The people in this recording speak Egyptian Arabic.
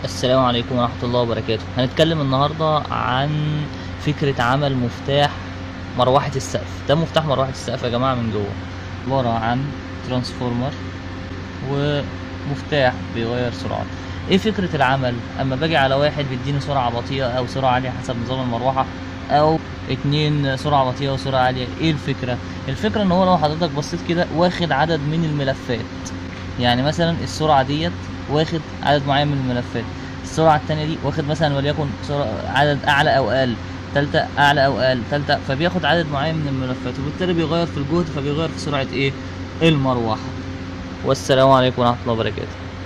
السلام عليكم ورحمة الله وبركاته هنتكلم النهاردة عن فكرة عمل مفتاح مروحة السقف ده مفتاح مروحة السقف يا جماعة من جوه عبارة عن ترانسفورمر ومفتاح بيغير سرعة ايه فكرة العمل اما باجي على واحد بيديني سرعة بطيئة او سرعة عالية حسب نظام المروحة او اتنين سرعة بطيئة وسرعة عالية ايه الفكرة الفكرة ان هو لو حضرتك بصيت كده واخد عدد من الملفات يعني مثلا السرعة ديت واخد عدد معين من الملفات السرعة التانية دي واخد مثلا وليكن سرعة عدد أعلى أو أقل تالتة أعلى أو أقل تالتة فبياخد عدد معين من الملفات وبالتالي بيغير في الجهد فبيغير في سرعة إيه المروحة والسلام عليكم ورحمة الله وبركاته